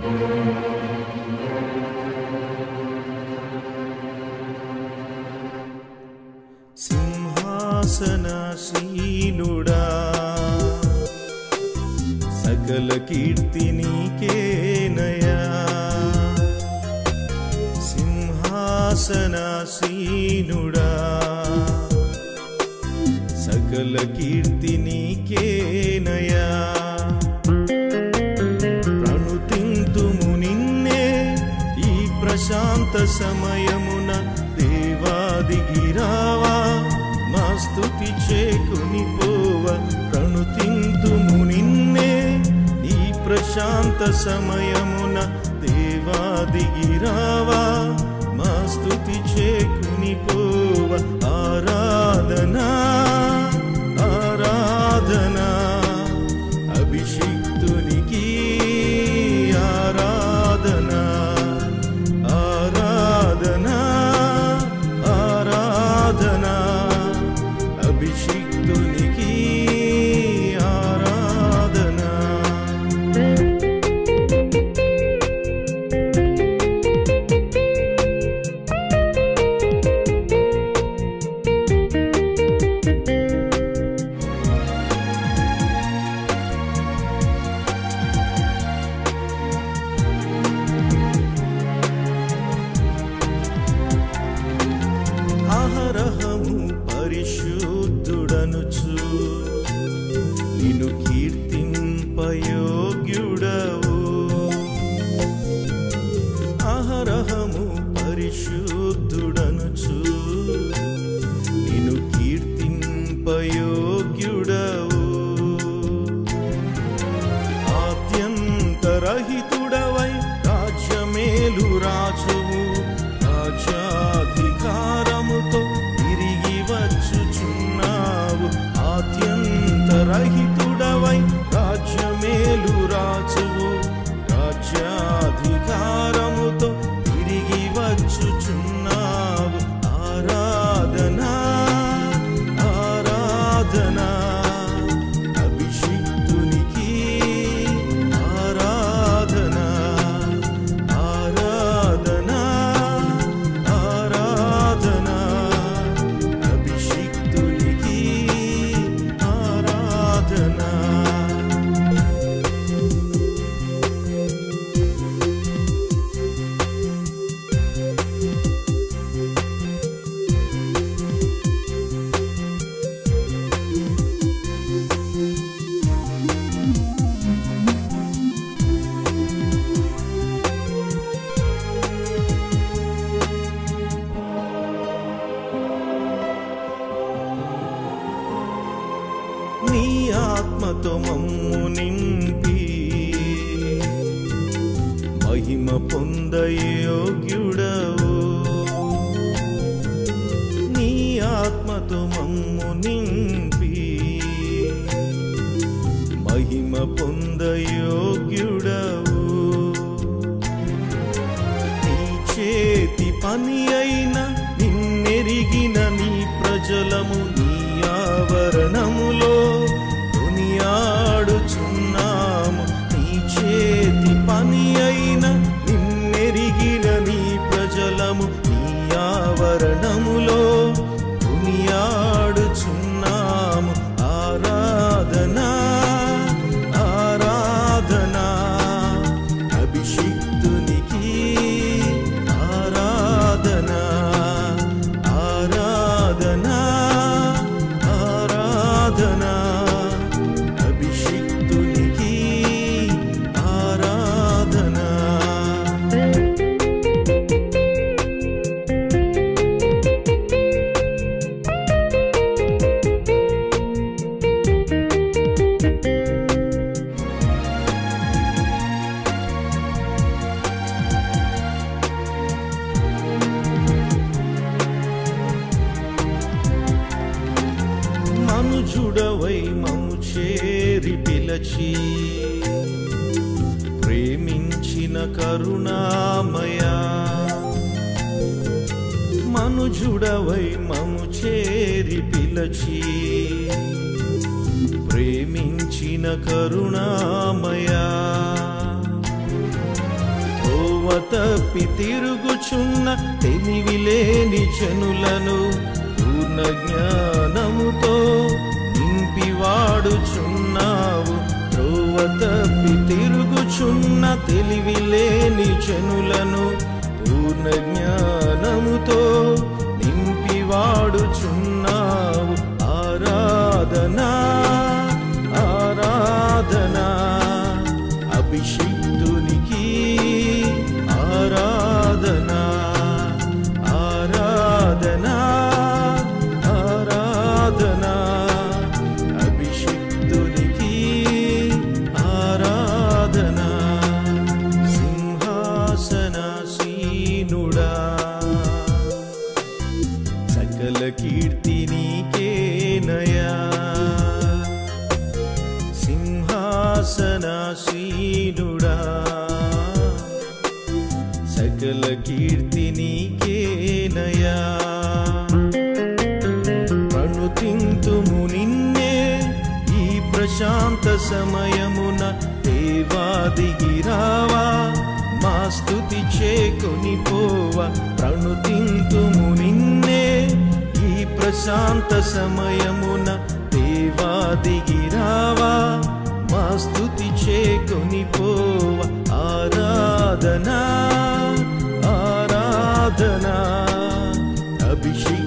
సింహాసనశీనుడా సకల కీర్తి నీకేనయా సింహాసనశీనుడా సకల కీర్తి నీకేనయా ప్రణుతింతుము నిన్నే ఈ ప్రశాంత సమయమున దేవాదిగిరావా మా స్తుతి చేకుని పోవ ప్రణుతింతుము నిన్నే ఈ ప్రశాంత సమయమున దేవాదిగిరావా మా స్తుతి చేకుని పోవ ఆరాధనా ఆరాధనా అభిషిక్తునికి ఆరాధనా ఆరాధనా ఆరాధనా అభిషిక్తునికి ఆరాధనా అహరహము పరిశుద్ధుడనుచు నిన్ను కీర్తింపయోగ్యుడవు అహరహము పరిశుద్ధుడనుచు నిన్ను కీర్తింపయోగ్యుడవు ఆద్యంతరహితుడవై రాజ్యమేలు రాజువు రాజ్యాధికారముతో తిరిగి వచ్చుచున్నావు ఆద్యంతరహితుడవై రాజ్యమేలు రాజువు రాజ్యాధికారముతో తిరిగి వచ్చుచున్నావు ఆరాధనా ఆరాధనా అభిషిక్తునికి ఆరాధనా ఆరాధనా ఆరాధనా అభిషిక్తునికి ఆరాధనా నీ ఆత్మతో మమ్ము నింపి మహిమ పొందయోగ్యుడవు నీ ఆత్మతో మమ్ము నింపి మహిమ పొందయోగ్యుడవు నీ చేతి పని అయిన నిన్నెరిగిన నీ ప్రజలము నీ ఆవరణములో కొనియాడుచున్నాము నీ చేతి పని అయిన నిన్నెరిగిన నీ ప్రజలము నీ ఆవరణములో కొనియాడుచున్నాము ఆరాధనా ఆరాధనా అభిషిక్తునికి ఆరాధనా ఆరాధనా ఆరాధనా అభిషిక్తునికి ఆరాధనా మనుజుడవై మము చేరి పిలచి ప్రేమించిన కరుణామయా మనుజుడవై మము చేరి పిలచి ప్రేమించిన కరుణామయా తప్పి తిరుగుచున్న తెలివిలేని జనులను పూర్ణ జ్ఞానముతో నింపి వాడుచున్నావు త్రోవ తప్పి తిరుగుచున్న తెలివిలేని జనులను పూర్ణ జ్ఞానముతో నింపి వాడుచున్నావు ఆరాధనా ఆరాధనా అభిషిక్తునికి ఆరాధనా ఆరాధనా ఆరాధనా అభిషిక్తునికి ఆరాధనా సింహాసనాసీనుడా సకల కీర్తి నీకేనయా సింహాసనాసీనుడా సకల కీర్తి నీకేనయా ప్రణుతింతుము నిన్నే ఈ ప్రశాంత సమయమున దేవాదిగిరావా మా స్థుతి చేకొని పోవా ప్రణుతింతుము నిన్నే ఈ ప్రశాంత సమయమున దేవాదిగిరావా మా స్థుతి చేకొని పోవా ఆరాధనా ఆరాధనా అభిషేక్